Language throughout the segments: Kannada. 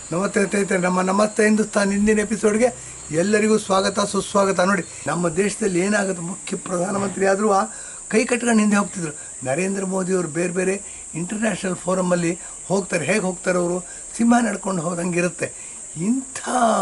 ನಮಸ್ತೆ ಸ್ನೇಹಿತರೆ ನಮ್ಮ ನಮಸ್ತೆ ಹಿಂದೂಸ್ತಾನ್ ಹಿಂದಿನ ಎಪಿಸೋಡ್ಗೆ ಎಲ್ಲರಿಗೂ ಸ್ವಾಗತ ಸುಸ್ವಾಗತ ನೋಡಿ ನಮ್ಮ ದೇಶದಲ್ಲಿ ಏನಾಗುತ್ತೆ ಮುಖ್ಯ ಪ್ರಧಾನಮಂತ್ರಿ ಆದರೂ ಕೈ ಕಟ್ಕೊಂಡು ಹಿಂದೆ ಹೋಗ್ತಿದ್ರು ನರೇಂದ್ರ ಮೋದಿ ಅವರು ಬೇರೆ ಬೇರೆ ಇಂಟರ್ನ್ಯಾಷನಲ್ ಫೋರಮಲ್ಲಿ ಹೋಗ್ತಾರೆ ಹೇಗೆ ಹೋಗ್ತಾರೆ ಅವರು ಸಿಂಹ ನಡ್ಕೊಂಡು ಹೋದಂಗಿರುತ್ತೆ ಇಂಥ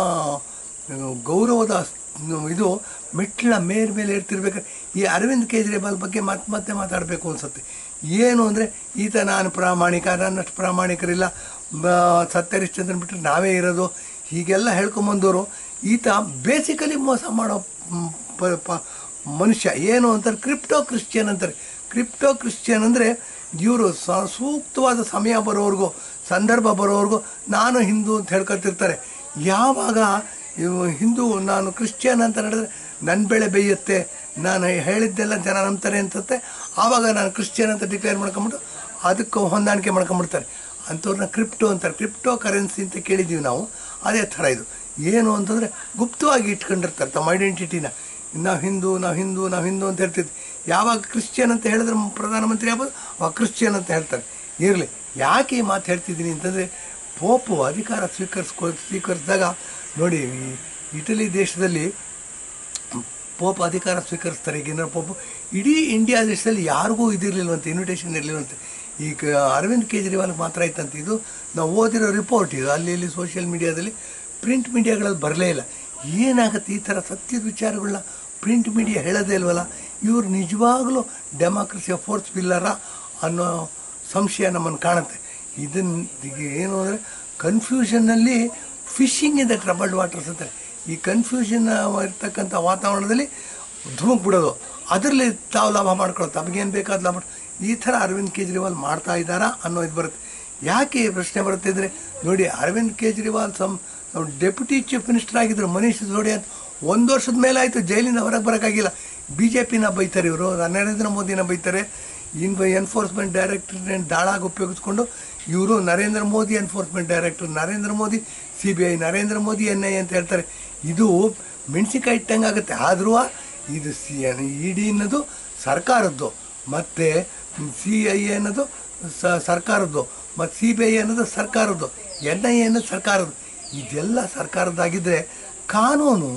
ಗೌರವದ ಇದು ಮೆಟ್ಲ ಮೇರ್ ಮೇಲೆ ಇರ್ತಿರ್ಬೇಕಾದ್ರೆ ಈ ಅರವಿಂದ್ ಕೇಜ್ರಿವಾಲ್ ಬಗ್ಗೆ ಮತ್ತೆ ಮತ್ತೆ ಮಾತಾಡಬೇಕು ಅನ್ಸುತ್ತೆ ಏನು ಅಂದರೆ ಈತ ನಾನು ಪ್ರಾಮಾಣಿಕ ನನ್ನಷ್ಟು ಪ್ರಾಮಾಣಿಕರಿಲ್ಲ ಬ- ಸತ್ಯರಿಷ್ಟ ಅಂತ ಬಿಟ್ಟರೆ ನಾವೇ ಇರೋದು ಹೀಗೆಲ್ಲ ಹೇಳ್ಕೊಂಬಂದವರು ಈತ ಬೇಸಿಕಲಿ ಮೋಸ ಮಾಡೋ ಮ್, ಪ- ಪ- ಮನುಷ್ಯ ಏನು ಅಂತಾರೆ ಕ್ರಿಪ್ಟೋ ಕ್ರಿಶ್ಚಿಯನ್ ಅಂತಾರೆ ಕ್ರಿಪ್ಟೋ ಕ್ರಿಶ್ಚಿಯನ್ ಅಂದರೆ ಇವರು ಸ ಸೂಕ್ತವಾದ ಸಮಯ ಬರೋವರೆಗೂ ಸಂದರ್ಭ ಬರೋವರೆಗೂ ನಾನು ಹಿಂದೂ ಅಂತ ಹೇಳ್ಕೊತಿರ್ತಾರೆ ಯಾವಾಗ ಇವು ಹಿಂದೂ ನಾನು ಕ್ರಿಶ್ಚಿಯನ್ ಅಂತ ಹೇಳಿದ್ರೆ ನನ್ನ ಬೆಳೆ ಬೇಯುತ್ತೆ ನಾನು ಹೇಳಿದ್ದೆಲ್ಲ ಜನ ನಂಬ್ತಾರೆ ಅನ್ಸುತ್ತೆ ಆವಾಗ ನಾನು ಕ್ರಿಶ್ಚಿಯನ್ ಅಂತ ಡಿಕ್ಲೇರ್ ಮಾಡ್ಕೊಂಬಿಟ್ಟು ಅದಕ್ಕೆ ಹೊಂದಾಣಿಕೆ ಮಾಡ್ಕೊಂಬಿಡ್ತಾರೆ ಅಂಥವ್ರನ್ನ ಕ್ರಿಪ್ಟೋ ಅಂತಾರೆ ಕ್ರಿಪ್ಟೋ ಕರೆನ್ಸಿ ಅಂತ ಕೇಳಿದ್ದೀವಿ ನಾವು ಅದೇ ಥರ ಇದು ಏನು ಅಂತಂದರೆ ಗುಪ್ತವಾಗಿ ಇಟ್ಕೊಂಡಿರ್ತಾರೆ ತಮ್ಮ ಐಡೆಂಟಿಟಿನ ನಾವು ಹಿಂದೂ ನಾವು ಹಿಂದೂ ನಾವು ಹಿಂದೂ ಅಂತ ಹೇಳ್ತಿದ್ವಿ ಯಾವಾಗ ಕ್ರಿಶ್ಚಿಯನ್ ಅಂತ ಹೇಳಿದ್ರೆ ಪ್ರಧಾನಮಂತ್ರಿ ಆಗ್ಬೋದು ಅವಾಗ ಕ್ರಿಶ್ಚಿಯನ್ ಅಂತ ಹೇಳ್ತಾರೆ ಇರಲಿ ಯಾಕೆ ಈ ಮಾತು ಹೇಳ್ತಿದ್ದೀನಿ ಅಂತಂದರೆ ಪೋಪು ಅಧಿಕಾರ ಸ್ವೀಕರಿಸ್ಕೊ ಸ್ವೀಕರಿಸಿದಾಗ ನೋಡಿ ಈ ಇಟಲಿ ದೇಶದಲ್ಲಿ ಪೋಪ್ ಅಧಿಕಾರ ಸ್ವೀಕರಿಸ್ತಾರೆ ಈಗಿನ ಪೋಪ್ ಇಡೀ ಇಂಡಿಯಾ ದೇಶದಲ್ಲಿ ಯಾರಿಗೂ ಇದಿರಲಿಲ್ವಂತೆ ಇನ್ವಿಟೇಷನ್ ಇರಲಿಲ್ವಂತೆ ಈಗ ಅರವಿಂದ್ ಕೇಜ್ರಿವಾಲ್ಗೆ ಮಾತ್ರ ಆಯ್ತಂತೆ ಇದು ನಾವು ಓದಿರೋ ರಿಪೋರ್ಟ್ ಇದು ಅಲ್ಲಿ ಇಲ್ಲಿ ಸೋಷಿಯಲ್ ಮೀಡಿಯಾದಲ್ಲಿ ಪ್ರಿಂಟ್ ಮೀಡಿಯಾಗಳಲ್ಲಿ ಬರಲೇ ಇಲ್ಲ ಏನಾಗುತ್ತೆ ಈ ಥರ ಸತ್ಯದ ವಿಚಾರಗಳನ್ನ ಪ್ರಿಂಟ್ ಮೀಡಿಯಾ ಹೇಳೋದೇ ಇಲ್ವಲ್ಲ ಇವರು ನಿಜವಾಗಲೂ ಡೆಮಾಕ್ರಸಿಯ ಫೋರ್ಸ್ ಪಿಲ್ಲರ ಅನ್ನೋ ಸಂಶಯ ನಮ್ಮನ್ನು ಕಾಣುತ್ತೆ ಇದನ್ನು ಏನು ಅಂದರೆ ಕನ್ಫ್ಯೂಷನ್ನಲ್ಲಿ fishing in the troubled waters ಅಂತಾರೆ ಈ ಕನ್ಫ್ಯೂಷನ್ ಇರ್ತಕ್ಕಂಥ ವಾತಾವರಣದಲ್ಲಿ ಧುಮುಕ್ ಬಿಡೋದು ಅದರಲ್ಲಿ ತಾವು ಲಾಭ ಮಾಡ್ಕೊಳ್ಳೋದು ತಮಗೇನು ಬೇಕಾದ ಲಾಭ ಮಾಡ್- ಈ ಥರ ಅರವಿಂದ್ ಕೇಜ್ರಿವಾಲ್ ಮಾಡ್ತಾ ಇದ್ದಾರಾ ಅನ್ನೋ ಇದು ಬರುತ್ತೆ ಯಾಕೆ ಈ ಪ್ರಶ್ನೆ ಬರುತ್ತೆ ಅಂದರೆ ನೋಡಿ Arvind Kejriwal some deputy chief minister ಆಗಿದ್ದರು ಮನೀಶ್ ಸಿಸೋಡಿಯಾ ಅಂತ ಒಂದು ವರ್ಷದ ಮೇಲೆ ಆಯಿತು ಜೈಲಿಂದ ಹೊರಗೆ ಬರೋಕ್ಕಾಗಿಲ್ಲ ಬಿ ಜೆ ಪಿನ ಬೈತಾರೆ ಇವರು ನರೇಂದ್ರ ಮೋದಿನ ಬೈತಾರೆ ಇನ್ ಎನ್ಫೋರ್ಸ್ಮೆಂಟ್ ಡೈರೆಕ್ಟರ್ ದಾಳಾಗಿ ಉಪಯೋಗಿಸ್ಕೊಂಡು ಇವರು Narendra Modi enforcement director Narendra Modi C B I Narendra Modi N I ಅಂತ ಹೇಳ್ತಾರೆ ಇದು ಮೆಣಸಿನ್ಕಾಯಿ ಇಟ್ಟಂಗೆ ಆಗುತ್ತೆ ಆದರೂ ಇದು ಸಿ ಇ ಡಿ ಅನ್ನೋದು ಸರ್ಕಾರದ್ದು ಮತ್ತು ಸಿ ಐ ಎ ಅನ್ನೋದು ಸ ಸರ್ಕಾರದ್ದು ಮತ್ತು ಸಿ ಬಿ ಐ ಅನ್ನೋದು ಸರ್ಕಾರದ್ದು ಎನ್ ಐ ಎ ಅನ್ನೋದು ಸರ್ಕಾರದ್ದು ಇದೆಲ್ಲ ಸರ್ಕಾರದ್ದಾಗಿದ್ದರೆ ಕಾನೂನು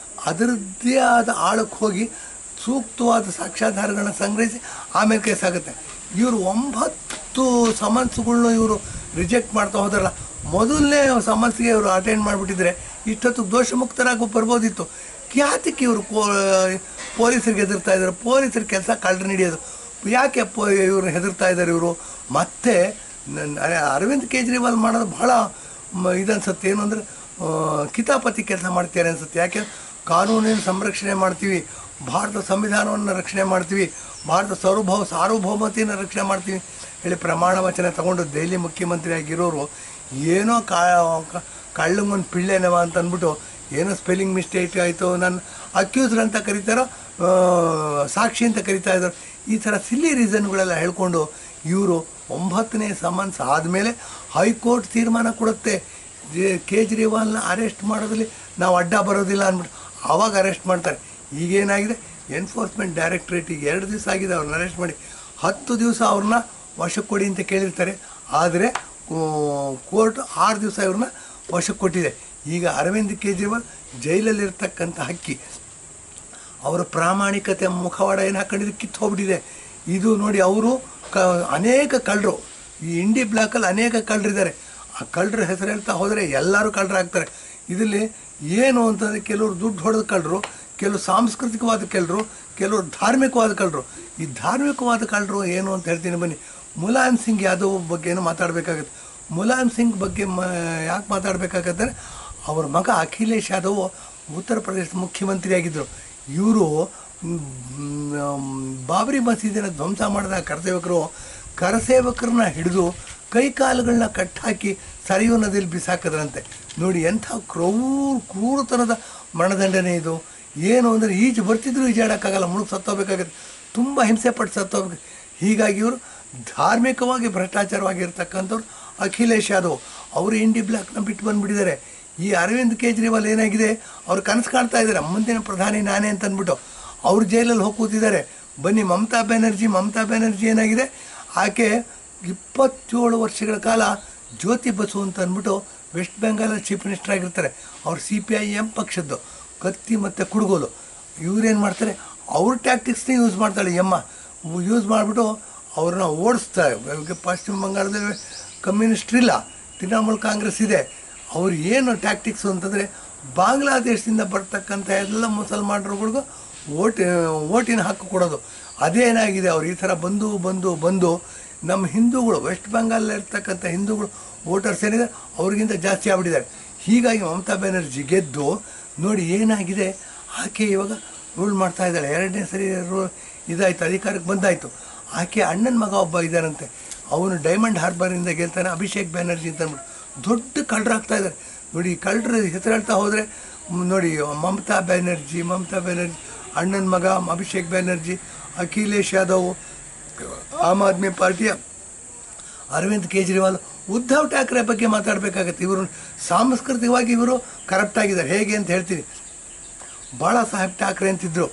ಅದರದ್ದೇ ಆದ ಆಳಕ್ಕೆ ಹೋಗಿ ಸೂಕ್ತವಾದ ಸಾಕ್ಷ್ಯಾಧಾರಗಳನ್ನ ಸಂಗ್ರಹಿಸಿ ಆಮೇಲೆ ಕೇಸ್ ಆಗುತ್ತೆ ಇವರು ಒಂಬತ್ತು ಸಮನ್ಸ್ಗಳ್ನು ಇವರು ರಿಜೆಕ್ಟ್ ಮಾಡ್ತಾ ಹೋದ್ರಲ್ಲ ಮೊದಲನೇ ಸಮನ್ಸ್ಗೆ ಇವರು ಅಟೆಂಡ್ ಮಾಡಿಬಿಟ್ಟಿದ್ರೆ ಇಷ್ಟೊತ್ತು ದೋಷಮುಕ್ತರಾಗಿ ಬರ್ಬೋದಿತ್ತು ಯಾತಕ್ಕೆ ಇವರು ಪೊಲೀಸರಿಗೆ ಹೆದರ್ತಾ ಇದ್ದಾರೆ ಪೊಲೀಸರ ಕೆಲಸ ಕಳ್ಳರು ಹಿಡಿಯೋದು ಯಾಕೆ ಪೊ ಇವರು ಹೆದರ್ತಾ ಇದ್ದಾರೆ ಇವರು ಮತ್ತೆ ನ- ನ- ಅರವಿಂದ್ ಕೇಜ್ರಿವಾಲ್ ಮಾಡೋದು ಬಹಳ ಮ- ಇದನ್ಸುತ್ತೆ ಏನು ಅಂದರೆ ಕಿತಾಪತಿ ಕೆಲಸ ಮಾಡ್ತಾರೆ ಅನ್ಸುತ್ತೆ ಯಾಕೆ ಕಾನೂನಿನ ಸಂರಕ್ಷಣೆ ಮಾಡ್ತೀವಿ ಭಾರತ ಸಂವಿಧಾನವನ್ನು ರಕ್ಷಣೆ ಮಾಡ್ತೀವಿ ಭಾರತ ಸಾರ್ವಭೌ ಸಾರ್ವಭೌಮತೆಯನ್ನು ರಕ್ಷಣೆ ಮಾಡ್ತೀವಿ ಹೇಳಿ ಪ್ರಮಾಣ ವಚನ ತಗೊಂಡು ದೆಹಲಿ ಮುಖ್ಯಮಂತ್ರಿ ಆಗಿರೋರು ಏನೋ ಕಾ ಕಳ್ಳಂಗೊಂದು ಪಿಳ್ಳೆನವ ಅಂತ ಅಂದ್ಬಿಟ್ಟು ಏನೋ ಸ್ಪೆಲ್ಲಿಂಗ್ ಮಿಸ್ಟೇಕ್ ಆಯಿತು ನನ್ನ ಅಕ್ಯೂಸ್ಡ್ ಅಂತ ಕರೀತಾರೋ ಆ, ಸಾಕ್ಷಿ ಅಂತ ಕರಿತಾ ಇದ್ದಾರೆ ಈ ಥರ ಸಿಲ್ಲಿ ರೀಸನ್ಗಳೆಲ್ಲ ಹೇಳ್ಕೊಂಡು ಇವರು ಒಂಬತ್ತನೇ ಸಮನ್ಸ್ ಆದಮೇಲೆ ಹೈಕೋರ್ಟ್ ತೀರ್ಮಾನ ಕೊಡುತ್ತೆ ಜೆ- ಕೇಜ್ರಿವಾಲ್ನ ಅರೆಸ್ಟ್ ಮಾಡೋದ್ರಲ್ಲಿ ನಾವು ಅಡ್ಡ ಬರೋದಿಲ್ಲ ಅಂದ್ಬಿಟ್ಟು ಆವಾಗ ಅರೆಸ್ಟ್ ಮಾಡ್ತಾರೆ ಈಗೇನಾಗಿದೆ ಎನ್ಫೋರ್ಸ್ಮೆಂಟ್ ಡೈರೆಕ್ಟ್ರೇಟ್ ಈಗ ಎರಡು ದಿವಸ ಆಗಿದೆ ಅವ್ರನ್ನ ಅರೆಸ್ಟ್ ಮಾಡಿ ಹತ್ತು ದಿವಸ ಅವ್ರನ್ನ ವಶಕ್ಕೆ ಕೊಡಿ ಅಂತ ಕೇಳಿರ್ತಾರೆ ಆದರೆ ಕೋರ್ಟ್ ಆರು ದಿವಸ ಇವ್ರನ್ನ ವಶಕ್ಕೆ ಕೊಟ್ಟಿದೆ ಈಗ ಅರವಿಂದ್ ಕೇಜ್ರಿವಾಲ್ ಜೈಲಲ್ಲಿರ್ತಕ್ಕಂಥ ಹಕ್ಕಿ ಅವರ ಪ್ರಾಮಾಣಿಕತೆ ಮುಖವಾಡ ಏನು ಹಾಕೊಂಡಿದ್ದು ಕಿತ್ತು ಹೋಗ್ಬಿಟ್ಟಿದೆ ಇದು ನೋಡಿ ಅವರು ಕ ಅನೇಕ ಕಳ್ಳರು ಈ ಇಂಡಿ ಬ್ಲಾಕಲ್ಲಿ ಅನೇಕ ಕಳ್ಳರಿದ್ದಾರೆ ಆ ಕಳ್ಳರ ಹೆಸರು ಹೇಳ್ತಾ ಹೋದರೆ ಎಲ್ಲರೂ ಕಳ್ಳರಾಗ್ತಾರೆ ಇದರಲ್ಲಿ ಏನು ಅಂತಂದರೆ ಕೆಲವರು ದುಡ್ಡು ಹೊಡೆದ ಕಳ್ಳರು ಕೆಲವು ಸಾಂಸ್ಕೃತಿಕವಾದ ಕಳ್ಳರು ಕೆಲವರು ಧಾರ್ಮಿಕವಾದ ಕಳ್ಳರು ಈ ಧಾರ್ಮಿಕವಾದ ಕಳ್ಳರು ಏನು ಅಂತ ಹೇಳ್ತೀನಿ ಬನ್ನಿ ಮುಲಾಯಂ ಸಿಂಗ್ ಯಾದವ್ ಬಗ್ಗೆ ಏನೋ ಮಾತಾಡಬೇಕಾಗತ್ತೆ ಮುಲಾಯಂ ಸಿಂಗ್ ಬಗ್ಗೆ ಮ ಯಾಕೆ ಮಾತಾಡಬೇಕಾಗತ್ತೆ ಅವ್ರ ಮಗ ಅಖಿಲೇಶ್ ಯಾದವ್ ಉತ್ತರ ಪ್ರದೇಶದ ಮುಖ್ಯಮಂತ್ರಿ ಆಗಿದ್ದರು ಇವರು ಬಾಬರಿ ಮಸೀದಿನ ಧ್ವಂಸ ಮಾಡಿದ ಕರಸೇವಕರು ಕರಸೇವಕರನ್ನ ಹಿಡಿದು ಕೈಕಾಲುಗಳನ್ನ ಕಟ್ಟಾಕಿ ಸರಿಯು ನದಿಯಲ್ಲಿ ಬಿಸಾಕಿದ್ರಂತೆ ನೋಡಿ ಎಂಥ ಕ್ರೂರ ಕ್ರೂರತನದ ಮರಣದಂಡನೆ ಇದು ಏನು ಅಂದರೆ ಈಜು ಬರ್ತಿದ್ರು ಈಜಾಡೋಕ್ಕಾಗಲ್ಲ ಮುಳುಗ್ ಸತ್ತೋಗ್ಬೇಕಾಗತ್ತೆ ತುಂಬ ಹಿಂಸೆ ಪಟ್ಟು ಸತ್ತೋಗ್ಬೇಕು ಹೀಗಾಗಿ ಇವರು ಧಾರ್ಮಿಕವಾಗಿ ಭ್ರಷ್ಟಾಚಾರವಾಗಿರ್ತಕ್ಕಂಥವ್ರು ಅಖಿಲೇಶ್ ಯಾದವ್ ಅವರು ಇಂಡಿ ಬ್ಲಾಕ್ನ ಬಿಟ್ಟು ಬಂದುಬಿಟ್ಟಿದ್ದಾರೆ ಈ ಅರವಿಂದ್ ಕೇಜ್ರಿವಾಲ್ ಏನಾಗಿದೆ ಅವ್ರು ಕನಸು ಕಾಣ್ತಾ ಇದ್ದಾರೆ ಮುಂದಿನ ಪ್ರಧಾನಿ ನಾನೇ ಅಂತ ಅಂದ್ಬಿಟ್ಟು ಅವ್ರು ಜೈಲಲ್ಲಿ ಹೋಗಿ ಕೂತಿದ್ದಾರೆ ಬನ್ನಿ ಮಮತಾ ಬ್ಯಾನರ್ಜಿ ಮಮತಾ ಬ್ಯಾನರ್ಜಿ ಏನಾಗಿದೆ ಆಕೆ ಇಪ್ಪತ್ತೇಳು ವರ್ಷಗಳ ಕಾಲ ಜ್ಯೋತಿ ಬಸು ಅಂತ ಅಂದ್ಬಿಟ್ಟು ವೆಸ್ಟ್ ಬೆಂಗಾಲಲ್ಲಿ ಚೀಫ್ ಮಿನಿಸ್ಟರ್ ಆಗಿರ್ತಾರೆ ಅವ್ರು ಸಿ ಪಿ ಐ ಎಮ್ ಪಕ್ಷದ್ದು ಕತ್ತಿ ಮತ್ತು ಕುಡುಗೋಲು ಇವ್ರೇನು ಮಾಡ್ತಾರೆ ಅವ್ರ ಟ್ಯಾಕ್ಟಿಕ್ಸ್ನೇ ಯೂಸ್ ಮಾಡ್ತಾಳೆ ಎಮ್ಮ ಯೂಸ್ ಮಾಡಿಬಿಟ್ಟು ಅವ್ರನ್ನ ಓಡಿಸ್ತಾರೆ ಇವಾಗ ಪಶ್ಚಿಮ ಬಂಗಾಳದಲ್ಲಿ ಕಮ್ಯುನಿಸ್ಟ್ ಇಲ್ಲ ತೃಣಮೂಲ ಕಾಂಗ್ರೆಸ್ ಇದೆ ಅವ್ರು ಏನು ಟ್ಯಾಕ್ಟಿಕ್ಸ್ ಅಂತಂದರೆ ಬಾಂಗ್ಲಾದೇಶದಿಂದ ಬರ್ತಕ್ಕಂಥ ಎಲ್ಲ ಮುಸಲ್ಮಾನರುಗಳಿಗೂ ಓಟ್ ಓಟಿನ ಹಕ್ಕು ಕೊಡೋದು ಅದೇನಾಗಿದೆ ಅವ್ರು ಈ ಥರ ಬಂದು ಬಂದು ಬಂದು ನಮ್ಮ ಹಿಂದೂಗಳು ವೆಸ್ಟ್ ಬೆಂಗಾಲಲ್ಲಿ ಇರ್ತಕ್ಕಂಥ ಹಿಂದೂಗಳು ವೋಟರ್ಸ್ ಏನಿದೆ ಅವ್ರಿಗಿಂತ ಜಾಸ್ತಿ ಆಗ್ಬಿಟ್ಟಿದ್ದಾರೆ ಹೀಗಾಗಿ ಮಮತಾ ಬ್ಯಾನರ್ಜಿ ಗೆದ್ದು ನೋಡಿ ಏನಾಗಿದೆ ಆಕೆ ಇವಾಗ ರೂಲ್ ಮಾಡ್ತಾ ಇದ್ದಾಳೆ ಎರಡನೇ ಸರಿ ರೂ ಇದಾಯಿತು ಅಧಿಕಾರಕ್ಕೆ ಬಂದಾಯಿತು ಆಕೆ ಅಣ್ಣನ ಮಗ ಒಬ್ಬ ಇದ್ದಾರಂತೆ ಅವನು ಡೈಮಂಡ್ ಹಾರ್ಬರಿಂದ ಗೆಲ್ತಾನೆ ಅಭಿಷೇಕ್ ಬ್ಯಾನರ್ಜಿ ಅಂತ ಅಂದ್ಬಿಟ್ಟು ದೊಡ್ಡ ಕಳ್ಳರಾಗ್ತಾ ಇದ್ದಾರೆ ನೋಡಿ ಕಳ್ಳರ ಹೆಸರು ಹೇಳ್ತಾ ಹೋದರೆ ನೋಡಿ ಮಮತಾ ಬ್ಯಾನರ್ಜಿ ಮಮತಾ ಬ್ಯಾನರ್ಜಿ ಅಣ್ಣನ ಮಗ ಅಭಿಷೇಕ್ ಬ್ಯಾನರ್ಜಿ ಅಖಿಲೇಶ್ ಯಾದವ್ ಆಮ್ ಆದ್ಮಿ ಪಾರ್ಟಿಯ ಅರವಿಂದ್ ಕೇಜ್ರಿವಾಲ್ ಉದ್ಧವ್ ಠಾಕ್ರೆ ಬಗ್ಗೆ ಮಾತಾಡಬೇಕಾಗತ್ತೆ ಇವರು ಸಾಂಸ್ಕೃತಿಕವಾಗಿ ಇವರು ಕರಪ್ಟ್ ಆಗಿದ್ದಾರೆ ಹೇಗೆ ಅಂತ ಹೇಳ್ತೀನಿ ಬಾಳಾ ಸಾಹೇಬ್ ಠಾಕ್ರೆ ಅಂತಿದ್ರು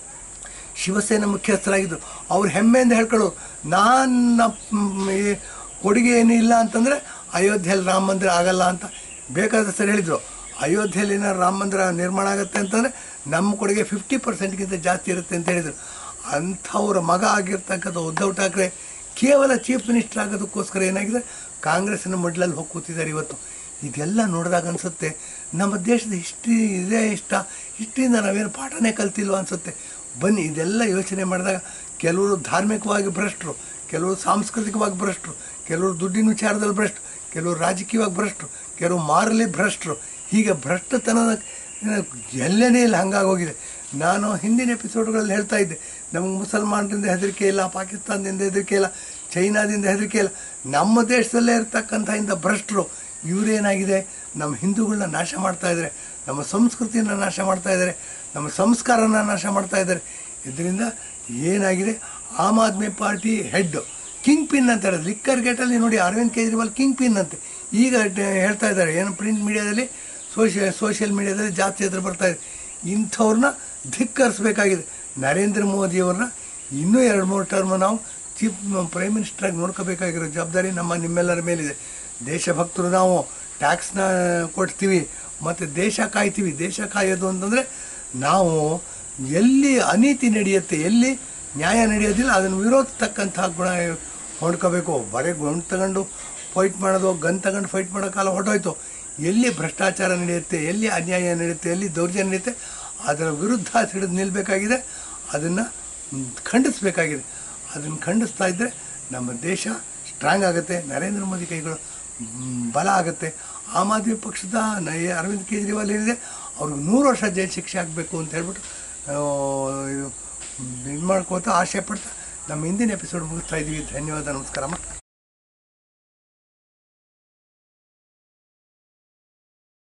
ಶಿವಸೇನಾ ಮುಖ್ಯಸ್ಥರಾಗಿದ್ದರು ಅವ್ರು ಹೆಮ್ಮೆಯಿಂದ ಹೇಳ್ಕೊಳ್ಳೋರು ನನ್ನ ಮ್, ಈ ಕೊಡುಗೆ ಏನೂ ಇಲ್ಲ ಅಂತಂದರೆ ಅಯೋಧ್ಯೆಯಲ್ಲಿ ರಾಮ ಮಂದಿರ ಆಗಲ್ಲ ಅಂತ ಬೇಕಾದ ಸರಿ ಹೇಳಿದರು ಅಯೋಧ್ಯೆಯಲ್ಲಿ ಏನಾದ್ರು ರಾಮ ಮಂದಿರ ನಿರ್ಮಾಣ ಆಗುತ್ತೆ ಅಂತಂದರೆ ನಮ್ಮ ಕೊಡುಗೆ ಫಿಫ್ಟಿ ಪರ್ಸೆಂಟ್ಗಿಂತ ಜಾಸ್ತಿ ಇರುತ್ತೆ ಅಂತ ಹೇಳಿದರು ಅಂಥವ್ರ ಮಗ ಆಗಿರ್ತಕ್ಕಂಥ ಉದ್ಧವ್ ಠಾಕ್ರೆ ಕೇವಲ ಚೀಫ್ ಮಿನಿಸ್ಟರ್ ಆಗೋದಕ್ಕೋಸ್ಕರ ಏನಾಗಿದೆ ಕಾಂಗ್ರೆಸ್ಸಿನ ಮಡ್ಲಲ್ಲಿ ಹೋಗಿ ಕೂತಿದ್ದಾರೆ ಇವತ್ತು ಇದೆಲ್ಲ ನೋಡಿದಾಗ ಅನಿಸುತ್ತೆ ನಮ್ಮ ದೇಶದ ಹಿಸ್ಟ್ರಿ ಇದೇ ಇಷ್ಟ ಹಿಸ್ಟ್ರಿಯಿಂದ ನಾವೇನು ಪಾಠನೇ ಕಲ್ತಿಲ್ವ ಅನಿಸುತ್ತೆ ಬನ್ನಿ ಇದೆಲ್ಲ ಯೋಚನೆ ಮಾಡಿದಾಗ ಕೆಲವರು ಧಾರ್ಮಿಕವಾಗಿ ಭ್ರಷ್ಟರು ಕೆಲವರು ಸಾಂಸ್ಕೃತಿಕವಾಗಿ ಭ್ರಷ್ಟರು ಕೆಲವರು ದುಡ್ಡಿನ ವಿಚಾರದಲ್ಲಿ ಭ್ರಷ್ಟರು ಕೆಲವರು ರಾಜಕೀಯವಾಗಿ ಭ್ರಷ್ಟರು ಕೆಲವರು ಮಾರಲಿ ಭ್ರಷ್ಟರು ಹೀಗೆ ಭ್ರಷ್ಟತನದ ಎಲ್ಲನೇ ಇಲ್ಲ ಹಂಗಾಗೋಗಿದೆ ನಾನು ಹಿಂದಿನ ಎಪಿಸೋಡ್ಗಳಲ್ಲಿ ಹೇಳ್ತಾ ಇದ್ದೆ ನಮಗೆ ಮುಸಲ್ಮಾನರಿಂದ ಹೆದರಿಕೆ ಇಲ್ಲ ಪಾಕಿಸ್ತಾನದಿಂದ ಹೆದರಿಕೆ ಇಲ್ಲ ಚೈನಾದಿಂದ ಹೆದರಿಕೆ ಇಲ್ಲ ನಮ್ಮ ದೇಶದಲ್ಲೇ ಇರ್ತಕ್ಕಂಥ ಇಂಥ ಭ್ರಷ್ಟರು ಇವರೇನಾಗಿದೆ ನಮ್ಮ ಹಿಂದೂಗಳನ್ನ ನಾಶ ಮಾಡ್ತಾ ಇದ್ದಾರೆ ನಮ್ಮ ಸಂಸ್ಕೃತಿಯನ್ನು ನಾಶ ಮಾಡ್ತಾ ಇದ್ದಾರೆ ನಮ್ಮ ಸಂಸ್ಕಾರನ ನಾಶ ಮಾಡ್ತಾ ಇದ್ದಾರೆ ಇದರಿಂದ ಏನಾಗಿದೆ Aam Aadmi party head kingpin ಅಂತ ಹೇಳೋದು ಲಿಕ್ಕರ್ ಗೇಟಲ್ಲಿ ನೋಡಿ ಅರವಿಂದ್ ಕೇಜ್ರಿವಾಲ್ ಕಿಂಗ್ ಪಿನ್ ಅಂತೆ ಈಗ ಡ- ಹೇಳ್ತಾ ಇದ್ದಾರೆ ಏನು ಪ್ರಿಂಟ್ ಮೀಡಿಯಾದಲ್ಲಿ ಸೋಷಿಯಲ್ ಸೋಷಿಯಲ್ ಮೀಡಿಯಾದಲ್ಲಿ ಜಾಸ್ತಿ ಎದುರು ಬರ್ತಾ ಇದೆ ಇಂಥವ್ರನ್ನ ಧಿಕ್ಕರಿಸ್ಬೇಕಾಗಿದೆ ನರೇಂದ್ರ ಮೋದಿಯವ್ರನ್ನ ಇನ್ನೂ ಎರಡು ಮೂರು ಟರ್ಮ್ ನಾವು ಚೀಫ್ ಪ್ರೈಮ್ ಮಿನಿಸ್ಟರಾಗಿ ನೋಡ್ಕೋಬೇಕಾಗಿರೋ ಜವಾಬ್ದಾರಿ ನಮ್ಮ ನಿಮ್ಮೆಲ್ಲರ ಮೇಲಿದೆ ದೇಶಭಕ್ತರು ನಾವು ಟ್ಯಾಕ್ಸ್ನ ಕೊಡ್ತೀವಿ ಮತ್ತು ದೇಶ ಕಾಯ್ತೀವಿ ದೇಶ ಕಾಯೋದು ಅಂತಂದರೆ ನಾವು ಎಲ್ಲಿ ಅನೀತಿ ನಡೆಯುತ್ತೆ ಎಲ್ಲಿ ನ್ಯಾಯ ನಡೆಯೋದಿಲ್ಲ ಅದನ್ನು ವಿರೋಧಿಸ್ತಕ್ಕಂಥ ಗುಣ ಹೊಂಡ್ಕೋಬೇಕು ಬರೀ ಗುಂಡು ತಗೊಂಡು ಫೈಟ್ ಮಾಡೋದು ಗನ್ ತಗೊಂಡು ಫೈಟ್ ಮಾಡೋ ಕಾಲ ಹೊರಟೋಯ್ತು ಎಲ್ಲಿ ಭ್ರಷ್ಟಾಚಾರ ನಡೆಯುತ್ತೆ ಎಲ್ಲಿ ಅನ್ಯಾಯ ನಡೆಯುತ್ತೆ ಎಲ್ಲಿ ದೌರ್ಜನ್ಯ ನಡೆಯುತ್ತೆ ಅದರ ವಿರುದ್ಧ ಸಿಡಿದು ನಿಲ್ಲಬೇಕಾಗಿದೆ ಅದನ್ನು ಖಂಡಿಸಬೇಕಾಗಿದೆ ಅದನ್ನು ಖಂಡಿಸ್ತಾ ಇದ್ದರೆ ನಮ್ಮ ದೇಶ ಸ್ಟ್ರಾಂಗ್ ಆಗುತ್ತೆ ನರೇಂದ್ರ ಮೋದಿ ಕೈಗಳು ಮ್, ಬಲ ಆಗುತ್ತೆ ಆಮ್ ಆದ್ಮಿ ಪಕ್ಷದ ನ- ಏ- ಅರವಿಂದ್ ಕೇಜ್ರಿವಾಲ್ ಏನಿದೆ ಅವ್ರಿಗೆ ನೂರು ವರ್ಷ ಜೈಲು ಶಿಕ್ಷೆ ಆಗಬೇಕು ಅಂತ ಹೇಳ್ಬಿಟ್ಟು ಇದು ಮಾಡ್ಕೋತಾ ಆಸೆ ಪಡ್ತಾ ನಮ್ಮ ಹಿಂದಿನ ಎಪಿಸೋಡ್ ಮುಗಿಸ್ತಾ ಇದ್ದೀವಿ ಧನ್ಯವಾದ ನಮಸ್ಕಾರ